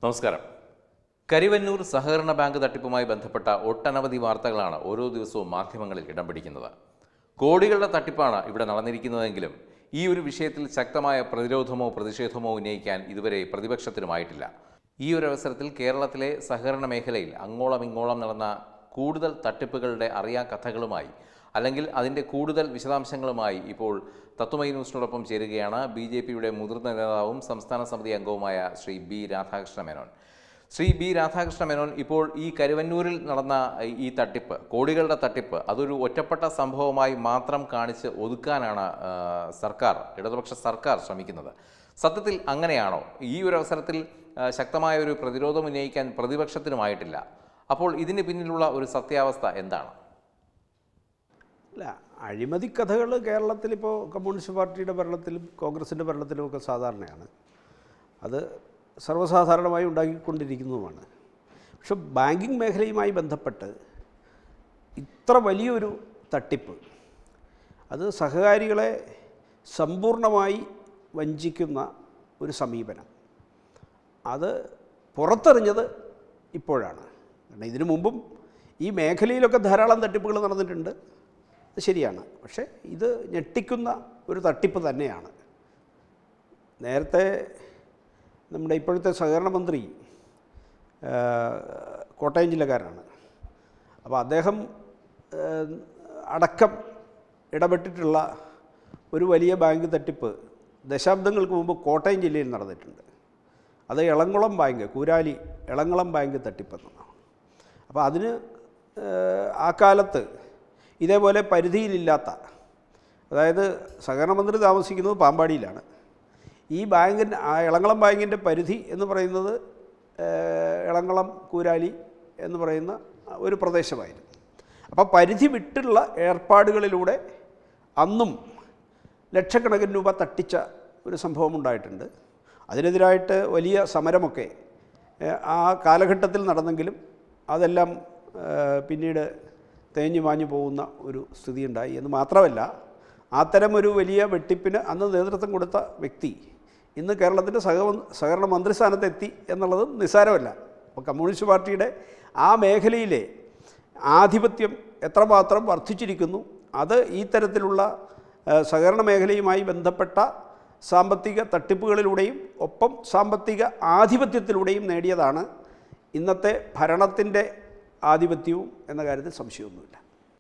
നമസ്കാരം കരിവന്നൂർ സഹകരണ ബാങ്ക് തട്ടിപ്പുമായി ബന്ധപ്പെട്ട ഒട്ടനവധി വാർത്തകളാണ് ഓരോ ദിവസവും മാധ്യമങ്ങളിൽ ഇടം പിടിക്കുന്നത് കോടികളുടെ തട്ടിപ്പാണ് ഇവിടെ നടന്നിരിക്കുന്നതെങ്കിലും ഈ ഒരു വിഷയത്തിൽ ശക്തമായ പ്രതിരോധമോ പ്രതിഷേധമോ ഉന്നയിക്കാൻ ഇതുവരെ പ്രതിപക്ഷത്തിനുമായിട്ടില്ല ഈ ഒരു അവസരത്തിൽ കേരളത്തിലെ സഹകരണ മേഖലയിൽ അങ്ങോളം ഇങ്ങോളം നടന്ന കൂടുതൽ തട്ടിപ്പുകളുടെ അറിയാ കഥകളുമായി അല്ലെങ്കിൽ അതിൻ്റെ കൂടുതൽ വിശദാംശങ്ങളുമായി ഇപ്പോൾ തത്വമൈ ന്യൂസിനോടൊപ്പം ചേരുകയാണ് ബി ജെ പിയുടെ മുതിർന്ന നേതാവും സംസ്ഥാന സമിതി അംഗവുമായ ശ്രീ ബി രാധാകൃഷ്ണ മേനോൻ ശ്രീ ബി രാധാകൃഷ്ണ മേനോൻ ഇപ്പോൾ ഈ കരുവന്നൂരിൽ നടന്ന ഈ തട്ടിപ്പ് കോടികളുടെ തട്ടിപ്പ് അതൊരു ഒറ്റപ്പെട്ട സംഭവമായി മാത്രം കാണിച്ച് ഒതുക്കാനാണ് ആ, സർക്കാർ ഇടതുപക്ഷ സർക്കാർ ശ്രമിക്കുന്നത് സത്യത്തിൽ അങ്ങനെയാണോ ഈ ഒരു അവസരത്തിൽ ആ, ശക്തമായ ഒരു പ്രതിരോധം ഉന്നയിക്കാൻ പ്രതിപക്ഷത്തിനുമായിട്ടില്ല അപ്പോൾ ഇതിന് പിന്നിലുള്ള ഒരു സത്യാവസ്ഥ എന്താണ് അല്ല അഴിമതി കഥകൾ കേരളത്തിൽ ഇപ്പോൾ കമ്മ്യൂണിസ്റ്റ് പാർട്ടിയുടെ ഭരണത്തിലും കോൺഗ്രസിൻ്റെ ഭരണത്തിലും ഒക്കെ സാധാരണയാണ് അത് സർവ്വസാധാരണമായി ഉണ്ടാക്കിക്കൊണ്ടിരിക്കുന്നതുമാണ് പക്ഷെ ബാങ്കിങ് മേഖലയുമായി ബന്ധപ്പെട്ട് ഇത്ര വലിയൊരു തട്ടിപ്പ് അത് സഹകാരികളെ സമ്പൂർണ്ണമായി വഞ്ചിക്കുന്ന ഒരു സമീപനം അത് പുറത്തെറിഞ്ഞത് ഇപ്പോഴാണ് കാരണം ഇതിനു മുമ്പും ഈ മേഖലയിലൊക്കെ ധാരാളം തട്ടിപ്പുകൾ നടന്നിട്ടുണ്ട് അത് ശരിയാണ് പക്ഷേ ഇത് ഞെട്ടിക്കുന്ന ഒരു തട്ടിപ്പ് തന്നെയാണ് നേരത്തെ നമ്മുടെ ഇപ്പോഴത്തെ സഹകരണ മന്ത്രി ആ, കോട്ടയം ജില്ലക്കാരനാണ് അപ്പോൾ അദ്ദേഹം ആ, അടക്കം ഇടപെട്ടിട്ടുള്ള ഒരു വലിയ ബാങ്ക് തട്ടിപ്പ് ദശാബ്ദങ്ങൾക്ക് മുമ്പ് കോട്ടയം ജില്ലയിൽ നടന്നിട്ടുണ്ട് അത് എളംകുളം ബാങ്ക് കൂരാലി എളംകുളം ബാങ്ക് തട്ടിപ്പെന്നാണ് അപ്പോൾ അതിന് ഏഹ്, ആ കാലത്ത് ഇതേപോലെ പരിധിയിലില്ലാത്ത അതായത് സഹകരണ മന്ത്രി താമസിക്കുന്നത് പാമ്പാടിയിലാണ് ഈ ബാങ്കിൻ്റെ ആ എളംകുളം ബാങ്കിൻ്റെ പരിധി എന്ന് പറയുന്നത് ഏഹ്, എളംകുളം കൂരാലി എന്ന് പറയുന്ന ഒരു പ്രദേശമായിരുന്നു അപ്പോൾ പരിധി വിട്ടുള്ള ഏർപ്പാടുകളിലൂടെ അന്നും ലക്ഷക്കണക്കിന് രൂപ തട്ടിച്ച ഒരു സംഭവം ഉണ്ടായിട്ടുണ്ട് അതിനെതിരായിട്ട് വലിയ സമരമൊക്കെ ഏഹ്, ആ കാലഘട്ടത്തിൽ നടന്നെങ്കിലും അതെല്ലാം ഏഹ്, പിന്നീട് തേഞ്ഞു മാഞ്ഞു പോകുന്ന ഒരു സ്ഥിതിയുണ്ടായി എന്ന് മാത്രമല്ല അത്തരം ഒരു വലിയ വെട്ടിപ്പിന് അന്ന് നേതൃത്വം കൊടുത്ത വ്യക്തി ഇന്ന് കേരളത്തിൻ്റെ സഹ സഹകരണ മന്ത്രിസ്ഥാനത്തെത്തി എന്നുള്ളതും നിസ്സാരമല്ല അപ്പോൾ കമ്മ്യൂണിസ്റ്റ് പാർട്ടിയുടെ ആ മേഖലയിലെ ആധിപത്യം എത്രമാത്രം വർദ്ധിച്ചിരിക്കുന്നു അത് ഈ തരത്തിലുള്ള ഏഹ്, സഹകരണ മേഖലയുമായി ബന്ധപ്പെട്ട സാമ്പത്തിക തട്ടിപ്പുകളിലൂടെയും ഒപ്പം സാമ്പത്തിക ആധിപത്യത്തിലൂടെയും നേടിയതാണ് ഇന്നത്തെ ഭരണത്തിൻ്റെ ആധിപത്യവും എന്ന കാര്യത്തിൽ സംശയമൊന്നുമില്ല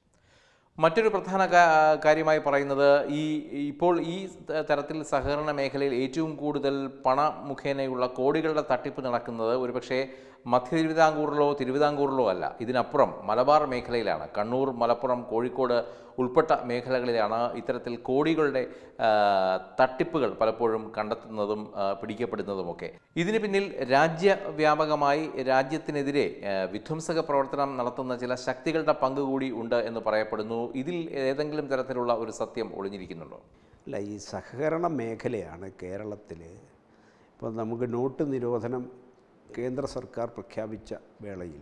മറ്റൊരു പ്രധാന കാ- കാര്യമായി പറയുന്നത് ഈ ഇപ്പോൾ ഈ ത- തരത്തിൽ സഹകരണ മേഖലയിൽ ഏറ്റവും കൂടുതൽ പണ മുഖേനയുള്ള കോടികളുടെ തട്ടിപ്പ് നടക്കുന്നത് ഒരുപക്ഷെ മധ്യ തിരുവിതാംകൂറിലോ തിരുവിതാംകൂറിലോ അല്ല ഇതിനപ്പുറം മലബാർ മേഖലയിലാണ് കണ്ണൂർ മലപ്പുറം കോഴിക്കോട് ഉൾപ്പെട്ട മേഖലകളിലാണ് ഇത്തരത്തിൽ കോടികളുടെ ആ, തട്ടിപ്പുകൾ പലപ്പോഴും കണ്ടെത്തുന്നതും ആ, പിടിക്കപ്പെടുന്നതുമൊക്കെ ഇതിന് പിന്നിൽ രാജ്യവ്യാപകമായി രാജ്യത്തിനെതിരെ ആ, വിധ്വംസക പ്രവർത്തനം നടത്തുന്ന ചില ശക്തികളുടെ പങ്ക് കൂടി ഉണ്ട് എന്ന് പറയപ്പെടുന്നു ഇതിൽ ഏതെങ്കിലും തരത്തിലുള്ള ഒരു സത്യം ഒളിഞ്ഞിരിക്കുന്നുണ്ടോ അല്ല ഈ സഹകരണ മേഖലയാണ് കേരളത്തിൽ ഇപ്പോൾ നമുക്ക് നോട്ട് നിരോധനം കേന്ദ്ര സർക്കാർ പ്രഖ്യാപിച്ച വേളയിൽ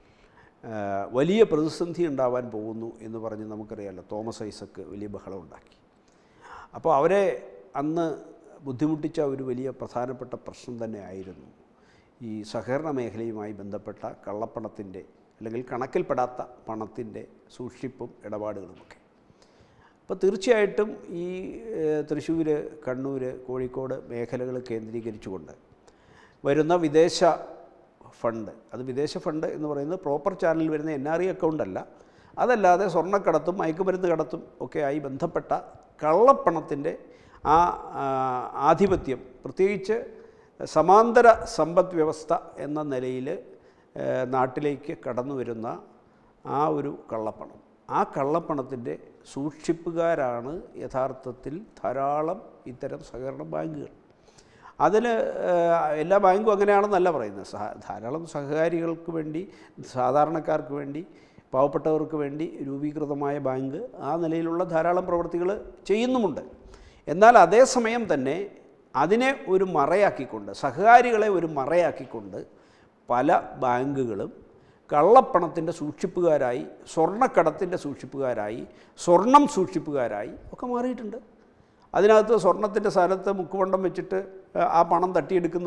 ആ, വലിയ പ്രതിസന്ധി ഉണ്ടാവാൻ പോകുന്നു എന്ന് പറഞ്ഞ് നമുക്കറിയാമല്ലോ തോമസ് ഐസക്ക് വലിയ ബഹളം ഉണ്ടാക്കി അപ്പോൾ അവരെ അന്ന് ബുദ്ധിമുട്ടിച്ച ഒരു വലിയ പ്രധാനപ്പെട്ട പ്രശ്നം തന്നെ ആയിരുന്നു ഈ സഹകരണ മേഖലയുമായി ബന്ധപ്പെട്ട കള്ളപ്പണത്തിൻ്റെ അല്ലെങ്കിൽ കണക്കിൽപ്പെടാത്ത പണത്തിൻ്റെ സൂക്ഷിപ്പും ഇടപാടുകളുമൊക്കെ അപ്പോൾ തീർച്ചയായിട്ടും ഈ തൃശ്ശൂർ കണ്ണൂർ കോഴിക്കോട് മേഖലകൾ കേന്ദ്രീകരിച്ചുകൊണ്ട് വരുന്ന വിദേശ ഫണ്ട് അത് വിദേശ ഫണ്ട് എന്ന് പറയുന്നത് പ്രോപ്പർ ചാനലിൽ വരുന്ന എൻ ആർ ഐ അക്കൗണ്ട് അല്ല അതല്ലാതെ സ്വർണ്ണക്കടത്തും മയക്കുമരുന്ന് കടത്തും ഒക്കെ ആയി ബന്ധപ്പെട്ട കള്ളപ്പണത്തിൻ്റെ ആ ആ, ആധിപത്യം പ്രത്യേകിച്ച് സമാന്തര സമ്പദ് വ്യവസ്ഥ എന്ന നിലയിൽ ഏഹ്, നാട്ടിലേക്ക് കടന്നു വരുന്ന ആ ഒരു കള്ളപ്പണം ആ കള്ളപ്പണത്തിൻ്റെ സൂക്ഷിപ്പുകാരാണ് യഥാർത്ഥത്തിൽ ധാരാളം ഇത്തരം സഹകരണ ബാങ്കുകൾ അതിൽ എല്ലാ ബാങ്കും അങ്ങനെയാണെന്നല്ല പറയുന്നത് സഹ ധാരാളം സഹകാരികൾക്ക് വേണ്ടി സാധാരണക്കാർക്ക് വേണ്ടി പാവപ്പെട്ടവർക്ക് വേണ്ടി രൂപീകൃതമായ ബാങ്ക് ആ നിലയിലുള്ള ധാരാളം പ്രവൃത്തികൾ ചെയ്യുന്നുമുണ്ട് എന്നാൽ അതേസമയം തന്നെ അതിനെ ഒരു മറയാക്കിക്കൊണ്ട് സഹകാരികളെ ഒരു മറയാക്കിക്കൊണ്ട് പല ബാങ്കുകളും കള്ളപ്പണത്തിൻ്റെ സൂക്ഷിപ്പുകാരായി സ്വർണ്ണക്കടത്തിൻ്റെ സൂക്ഷിപ്പുകാരായി സ്വർണം സൂക്ഷിപ്പുകാരായി ഒക്കെ മാറിയിട്ടുണ്ട് അതിനകത്ത് സ്വർണത്തിൻ്റെ സ്ഥാനത്ത് മുക്കുവണ്ടം വെച്ചിട്ട് ആ പണം തട്ടിയെടുക്കുന്ന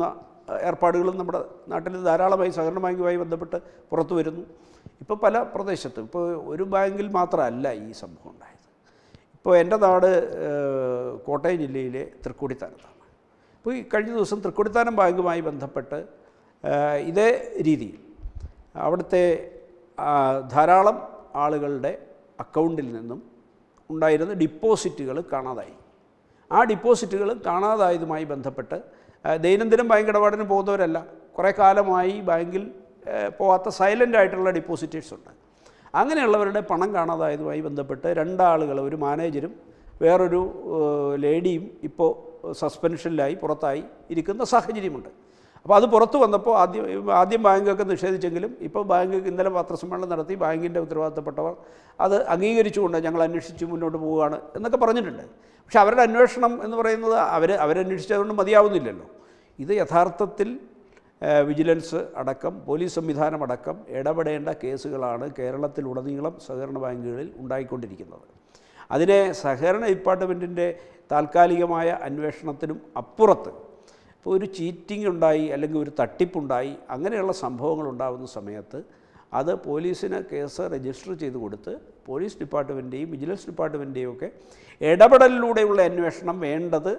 ഏർപ്പാടുകളും നമ്മുടെ നാട്ടിൽ ധാരാളമായി സഹകരണ ബാങ്കുമായി ബന്ധപ്പെട്ട് പുറത്തു വരുന്നു ഇപ്പോൾ പല പ്രദേശത്തും ഇപ്പോൾ ഒരു ബാങ്കിൽ മാത്രമല്ല ഈ സംഭവം ഉണ്ടായത് ഇപ്പോൾ എൻ്റെ നാട് ഏഹ്, കോട്ടയം ജില്ലയിലെ തൃക്കൊടിത്താനത്താണ് ഇപ്പോൾ ഈ കഴിഞ്ഞ ദിവസം തൃക്കൊടിത്താനം ബാങ്കുമായി ബന്ധപ്പെട്ട് ഏഹ്, ഇതേ രീതിയിൽ അവിടുത്തെ ആ, ധാരാളം ആളുകളുടെ അക്കൗണ്ടിൽ നിന്നും ഉണ്ടായിരുന്ന ഡിപ്പോസിറ്റുകൾ കാണാതായി ആ ഡിപ്പോസിറ്റുകൾ കാണാതായതുമായി ബന്ധപ്പെട്ട് ആ, ദൈനംദിനം ബാങ്ക് ഇടപാടിന് പോകുന്നവരല്ല കുറേ കാലമായി ബാങ്കിൽ ഏ, പോവാത്ത സൈലൻ്റ് ആയിട്ടുള്ള ഡിപ്പോസിറ്റേഴ്സ് ഉണ്ട് അങ്ങനെയുള്ളവരുടെ പണം കാണാതായതുമായി ബന്ധപ്പെട്ട് രണ്ടാളുകൾ ഒരു മാനേജരും വേറൊരു ഏ, ലേഡിയും ഇപ്പോൾ സസ്പെൻഷനിലായി പുറത്തായി ഇരിക്കുന്ന സാഹചര്യമുണ്ട് അപ്പോൾ അത് പുറത്തു വന്നപ്പോൾ ആദ്യം ആദ്യം ബാങ്കൊക്കെ നിഷേധിച്ചെങ്കിലും ഇപ്പോൾ ബാങ്ക് ഇന്നലെ പത്രസമ്മേളനം നടത്തി ബാങ്കിൻ്റെ ഉത്തരവാദിത്തപ്പെട്ടവർ അത് അംഗീകരിച്ചുകൊണ്ട് ഞങ്ങൾ അന്വേഷിച്ച് മുന്നോട്ട് പോവുകയാണ് എന്നൊക്കെ പറഞ്ഞിട്ടുണ്ട് പക്ഷേ അവരുടെ അന്വേഷണം എന്ന് പറയുന്നത് അവർ അവരന്വേഷിച്ചതുകൊണ്ട് മതിയാവുന്നില്ലല്ലോ ഇത് യഥാർത്ഥത്തിൽ ഏഹ്, വിജിലൻസ് അടക്കം പോലീസ് സംവിധാനം അടക്കം ഇടപെടേണ്ട കേസുകളാണ് കേരളത്തിലുടനീളം സഹകരണ ബാങ്കുകളിൽ ഉണ്ടായിക്കൊണ്ടിരിക്കുന്നത് അതിനെ സഹകരണ ഡിപ്പാർട്ട്മെൻറ്റിൻ്റെ താൽക്കാലികമായ അന്വേഷണത്തിനും അപ്പുറത്ത് ഇപ്പോൾ ഒരു ചീറ്റിംഗ് ഉണ്ടായി അല്ലെങ്കിൽ ഒരു തട്ടിപ്പുണ്ടായി അങ്ങനെയുള്ള സംഭവങ്ങൾ ഉണ്ടാകുന്ന സമയത്ത് അത് പോലീസിന് കേസ് രജിസ്റ്റർ ചെയ്ത് കൊടുത്ത് പോലീസ് ഡിപ്പാർട്ട്മെൻറ്റെയും വിജിലൻസ് ഡിപ്പാർട്ട്മെൻറ്റെയും ഒക്കെ ഇടപെടലിലൂടെയുള്ള അന്വേഷണം വേണ്ടത്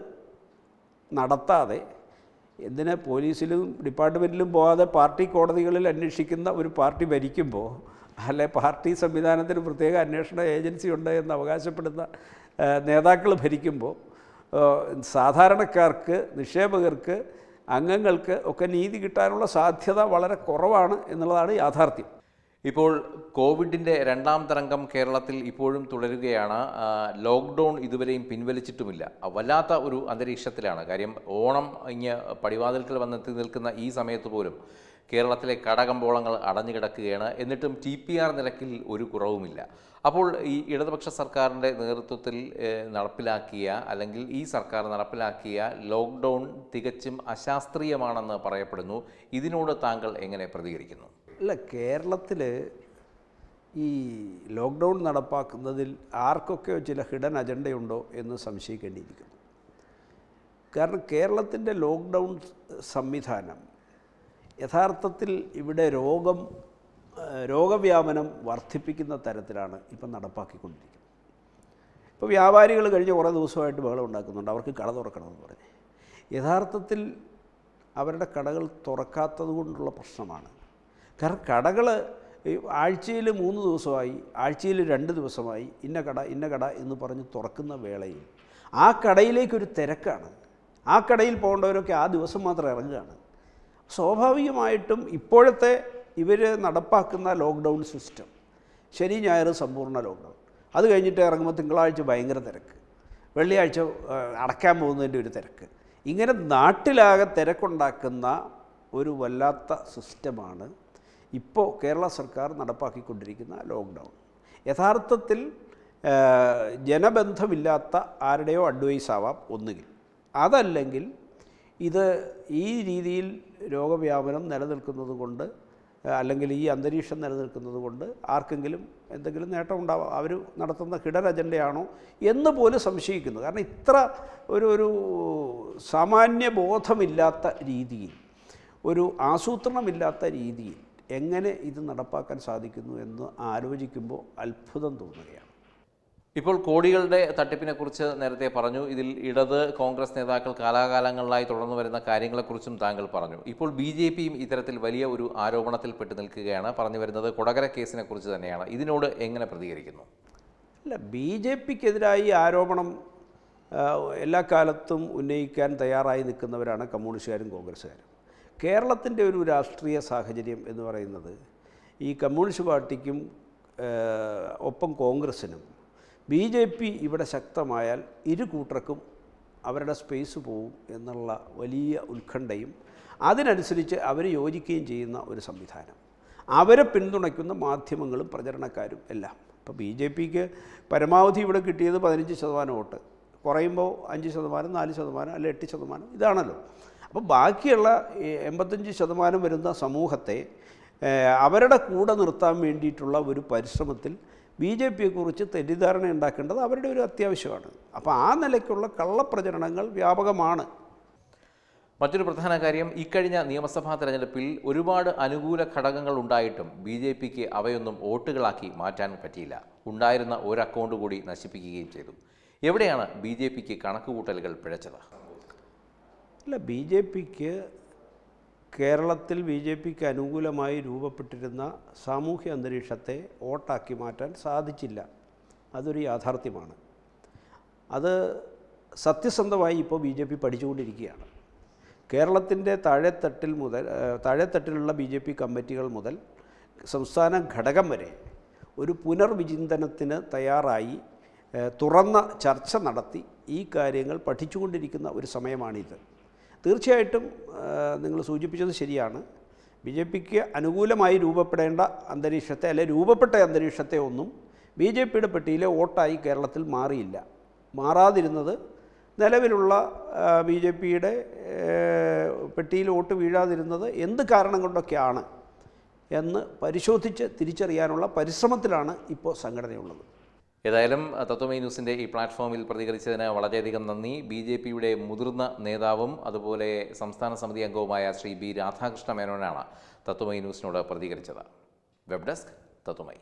നടത്താതെ എന്തിന് പോലീസിലും ഡിപ്പാർട്ട്മെൻറ്റിലും പോകാതെ പാർട്ടി കോടതികളിൽ അന്വേഷിക്കുന്ന ഒരു പാർട്ടി ഭരിക്കുമ്പോൾ അല്ലെ പാർട്ടി സംവിധാനത്തിന് പ്രത്യേക അന്വേഷണ ഏജൻസി ഉണ്ട് എന്ന് അവകാശപ്പെടുന്ന നേതാക്കൾ ഭരിക്കുമ്പോൾ ഏഹ്, സാധാരണക്കാർക്ക് നിക്ഷേപകർക്ക് അംഗങ്ങൾക്ക് ഒക്കെ നീതി കിട്ടാനുള്ള സാധ്യത വളരെ കുറവാണ് എന്നുള്ളതാണ് യാഥാർത്ഥ്യം ഇപ്പോൾ കോവിഡിൻ്റെ രണ്ടാം തരംഗം കേരളത്തിൽ ഇപ്പോഴും തുടരുകയാണ് ആ, ലോക്ക്ഡൗൺ ഇതുവരെയും പിൻവലിച്ചിട്ടുമില്ല ആ, വല്ലാത്ത ഒരു അന്തരീക്ഷത്തിലാണ് കാര്യം ഓണം ഇങ്ങ് പടിവാതിൽക്കൽ വന്നെത്തി നിൽക്കുന്ന ഈ സമയത്ത് പോലും കേരളത്തിലെ കടകമ്പോളങ്ങൾ അടഞ്ഞു കിടക്കുകയാണ് എന്നിട്ടും ടി പി ആർ നിരക്കിൽ ഒരു കുറവുമില്ല അപ്പോൾ ഈ ഇടതുപക്ഷ സർക്കാരിൻ്റെ നേതൃത്വത്തിൽ ഏഹ്, നടപ്പിലാക്കിയ അല്ലെങ്കിൽ ഈ സർക്കാർ നടപ്പിലാക്കിയ ലോക്ക്ഡൗൺ തികച്ചും അശാസ്ത്രീയമാണെന്ന് പറയപ്പെടുന്നു ഇതിനോട് താങ്കൾ എങ്ങനെ പ്രതികരിക്കുന്നു അല്ല കേരളത്തിൽ ഈ ലോക്ക്ഡൗൺ നടപ്പാക്കുന്നതിൽ ആർക്കൊക്കെ ചില ഹിഡൻ അജണ്ടയുണ്ടോ എന്ന് സംശയിക്കേണ്ടിയിരിക്കുന്നു കാരണം കേരളത്തിൻ്റെ ലോക്ക്ഡൗൺ സംവിധാനം യഥാർത്ഥത്തിൽ ഇവിടെ രോഗം ആ, രോഗവ്യാപനം വർദ്ധിപ്പിക്കുന്ന തരത്തിലാണ് ഇപ്പം നടപ്പാക്കിക്കൊണ്ടിരിക്കുന്നത് ഇപ്പോൾ വ്യാപാരികൾ കഴിഞ്ഞ കുറേ ദിവസമായിട്ട് ബഹളം ഉണ്ടാക്കുന്നുണ്ട് അവർക്ക് കട തുറക്കണമെന്ന് പറഞ്ഞ് യഥാർത്ഥത്തിൽ അവരുടെ കടകൾ തുറക്കാത്തത് കൊണ്ടുള്ള പ്രശ്നമാണ് കാരണം കടകൾ ആഴ്ചയിൽ മൂന്ന് ദിവസമായി ആഴ്ചയിൽ രണ്ട് ദിവസമായി ഇന്ന കട ഇന്ന കട എന്ന് പറഞ്ഞ് തുറക്കുന്ന വേളയിൽ ആ കടയിലേക്കൊരു തിരക്കാണ് ആ കടയിൽ പോകേണ്ടവരൊക്കെ ആ ദിവസം മാത്രം ഇറങ്ങുകയാണ് സ്വാഭാവികമായിട്ടും ഇപ്പോഴത്തെ ഇവർ നടപ്പാക്കുന്ന ലോക്ക്ഡൗൺ സിസ്റ്റം ശനി ഞായർ സമ്പൂർണ്ണ ലോക്ക്ഡൗൺ അത് കഴിഞ്ഞിട്ട് ഇറങ്ങുമ്പോൾ തിങ്കളാഴ്ച ഭയങ്കര തിരക്ക് വെള്ളിയാഴ്ച ആ, അടയ്ക്കാൻ പോകുന്നതിൻ്റെ ഒരു തിരക്ക് ഇങ്ങനെ നാട്ടിലാകെ തിരക്കുണ്ടാക്കുന്ന ഒരു വല്ലാത്ത സിസ്റ്റമാണ് ഇപ്പോൾ കേരള സർക്കാർ നടപ്പാക്കിക്കൊണ്ടിരിക്കുന്ന ലോക്ക്ഡൗൺ യഥാർത്ഥത്തിൽ ആ, ജനബന്ധമില്ലാത്ത ആരുടെയോ അഡ്വൈസ് ആവാം ഒന്നുകിൽ അതല്ലെങ്കിൽ ഇത് ഈ രീതിയിൽ രോഗവ്യാപനം നിലനിൽക്കുന്നത് കൊണ്ട് ആ, അല്ലെങ്കിൽ ഈ അന്തരീക്ഷം നിലനിൽക്കുന്നത് കൊണ്ട് ആർക്കെങ്കിലും എന്തെങ്കിലും നേട്ടം ഉണ്ടാവാം അവർ നടത്തുന്ന ഹിഡൻ അജണ്ടയാണോ എന്ന് പോലും സംശയിക്കുന്നു കാരണം ഇത്ര ഒരു ഒരു സാമാന്യ ബോധമില്ലാത്ത രീതിയിൽ ഒരു ആസൂത്രണമില്ലാത്ത രീതിയിൽ എങ്ങനെ ഇത് നടപ്പാക്കാൻ സാധിക്കുന്നു എന്ന് ആലോചിക്കുമ്പോൾ അത്ഭുതം തോന്നുകയാണ് ഇപ്പോൾ കോടികളുടെ തട്ടിപ്പിനെ കുറിച്ച് നേരത്തെ പറഞ്ഞു ഇതിൽ ഇടത് കോൺഗ്രസ് നേതാക്കൾ കാലാകാലങ്ങളിലായി തുടർന്നു വരുന്ന കാര്യങ്ങളെക്കുറിച്ചും താങ്കൾ പറഞ്ഞു ഇപ്പോൾ ബി ജെ പിയും ഇത്തരത്തിൽ വലിയ ഒരു ആരോപണത്തിൽ പെട്ടു നിൽക്കുകയാണ് പറഞ്ഞു വരുന്നത് കൊടകര കേസിനെ കുറിച്ച് തന്നെയാണ് ഇതിനോട് എങ്ങനെ പ്രതികരിക്കുന്നു അല്ല ബി ജെ പിക്കെതിരായി ആരോപണം ആ, എല്ലാ കാലത്തും ഉന്നയിക്കാൻ തയ്യാറായി നിൽക്കുന്നവരാണ് കമ്മ്യൂണിസ്റ്റുകാരും കോൺഗ്രസ്സുകാരും കേരളത്തിൻ്റെ ഒരു രാഷ്ട്രീയ സാഹചര്യം എന്ന് പറയുന്നത് ഈ കമ്മ്യൂണിസ്റ്റ് പാർട്ടിക്കും ആ, ഒപ്പം കോൺഗ്രസ്സിനും ബി ജെ പി ഇവിടെ ശക്തമായാൽ ഇരു കൂട്ടർക്കും അവരുടെ സ്പേസ് പോവും എന്നുള്ള വലിയ ഉത്കണ്ഠയും അതിനനുസരിച്ച് അവർ യോജിക്കുകയും ചെയ്യുന്ന ഒരു സംവിധാനം അവരെ പിന്തുണയ്ക്കുന്ന മാധ്യമങ്ങളും പ്രചരണക്കാരും എല്ലാം ഇപ്പോൾ ബി ജെ പിക്ക് പരമാവധി ഇവിടെ കിട്ടിയത് പതിനഞ്ച് ശതമാനം വോട്ട് കുറയുമ്പോൾ അഞ്ച് ശതമാനം നാല് ശതമാനം അല്ലെ എട്ട് ശതമാനം ഇതാണല്ലോ അപ്പോൾ ബാക്കിയുള്ള ഈ എൺപത്തഞ്ച് ശതമാനം വരുന്ന സമൂഹത്തെ ഏഹ്, അവരുടെ കൂടെ നിർത്താൻ വേണ്ടിയിട്ടുള്ള ഒരു പരിശ്രമത്തിൽ ബി ജെ പിയെക്കുറിച്ച് തെറ്റിദ്ധാരണ ഉണ്ടാക്കേണ്ടത് അവരുടെ ഒരു അത്യാവശ്യമാണ് അപ്പോൾ ആ നിലയ്ക്കുള്ള കള്ളപ്രചരണങ്ങൾ വ്യാപകമാണ് മറ്റൊരു പ്രധാന കാര്യം ഇക്കഴിഞ്ഞ നിയമസഭാ തെരഞ്ഞെടുപ്പിൽ ഒരുപാട് അനുകൂല ഘടകങ്ങൾ ഉണ്ടായിട്ടും ബി ജെ പിക്ക് അവയൊന്നും വോട്ടുകളാക്കി മാറ്റാൻ പറ്റിയില്ല ഉണ്ടായിരുന്ന ഒരു അക്കൗണ്ട് കൂടി നശിപ്പിക്കുകയും ചെയ്തു എവിടെയാണ് ബി ജെ പിക്ക് കണക്കുകൂട്ടലുകൾ പിഴച്ചത് അല്ല ബി ജെ പിക്ക് കേരളത്തിൽ ബി ജെ പിക്ക് അനുകൂലമായി രൂപപ്പെട്ടിരുന്ന സാമൂഹ്യ അന്തരീക്ഷത്തെ വോട്ടാക്കി മാറ്റാൻ സാധിച്ചില്ല അതൊരു യാഥാർത്ഥ്യമാണ് അത് സത്യസന്ധമായി ഇപ്പോൾ ബി ജെ പി പഠിച്ചുകൊണ്ടിരിക്കുകയാണ് കേരളത്തിൻ്റെ താഴെത്തട്ടിൽ മുതൽ ഏഹ്, താഴെത്തട്ടിലുള്ള ബി ജെ പി കമ്മിറ്റികൾ മുതൽ സംസ്ഥാന ഘടകം വരെ ഒരു പുനർവിചിന്തനത്തിന് തയ്യാറായി ഏഹ്, തുറന്ന ചർച്ച നടത്തി ഈ കാര്യങ്ങൾ പഠിച്ചുകൊണ്ടിരിക്കുന്ന ഒരു സമയമാണിത് തീർച്ചയായിട്ടും നിങ്ങൾ സൂചിപ്പിച്ചത് ശരിയാണ് ബി ജെ പിക്ക് അനുകൂലമായി രൂപപ്പെടേണ്ട അന്തരീക്ഷത്തെ അല്ലെ രൂപപ്പെട്ട അന്തരീക്ഷത്തെ ഒന്നും ബി ജെ പിയുടെ പെട്ടിയിലെ വോട്ടായി കേരളത്തിൽ മാറിയില്ല മാറാതിരുന്നത് നിലവിലുള്ള ബി ജെ പിയുടെ പെട്ടിയിൽ വോട്ട് വീഴാതിരുന്നത് എന്ത് കാരണം കൊണ്ടൊക്കെയാണ് എന്ന് പരിശോധിച്ച് തിരിച്ചറിയാനുള്ള പരിശ്രമത്തിലാണ് ഇപ്പോൾ സംഘടനയുള്ളത് ഏതായാലും തത്വമൈ ന്യൂസിൻ്റെ ഈ പ്ലാറ്റ്ഫോമിൽ പ്രതികരിച്ചതിന് വളരെയധികം നന്ദി ബി ജെ പിയുടെ മുതിർന്ന നേതാവും അതുപോലെ സംസ്ഥാന സമിതി അംഗവുമായ ശ്രീ ബി രാധാകൃഷ്ണ മേനോനാണ് തത്വമൈ ന്യൂസിനോട് പ്രതികരിച്ചത് web desk Tatvamayi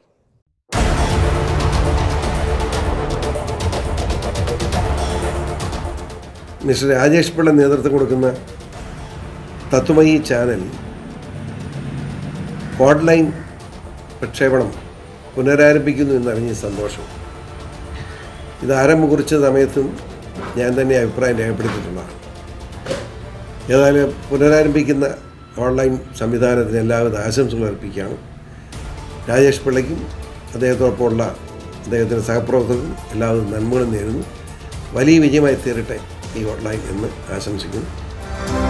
mister Rajesh Pillai നേതൃത്വം കൊടുക്കുന്ന തത്വമയി ചാനൽ ഓൺലൈൻ പ്രക്ഷേപണം പുനരാരംഭിക്കുന്നു എന്നറിഞ്ഞ സന്തോഷം ഇത് ആരംഭം കുറിച്ച സമയത്തും ഞാൻ തന്നെ അഭിപ്രായം രേഖപ്പെടുത്തിയിട്ടുള്ളതാണ് ഏതായാലും പുനരാരംഭിക്കുന്ന ഓൺലൈൻ സംവിധാനത്തിന് എല്ലാവിധ ആശംസകൾ അർപ്പിക്കുകയാണ് രാജേഷ് പിള്ളയ്ക്കും അദ്ദേഹത്തോടൊപ്പമുള്ള അദ്ദേഹത്തിൻ്റെ സഹപ്രവർത്തകർക്കും എല്ലാവിധ നന്മകളും നേരുന്നു വലിയ വിജയമായി തീരട്ടെ ഈ ഓൺലൈൻ എന്ന് ആശംസിക്കുന്നു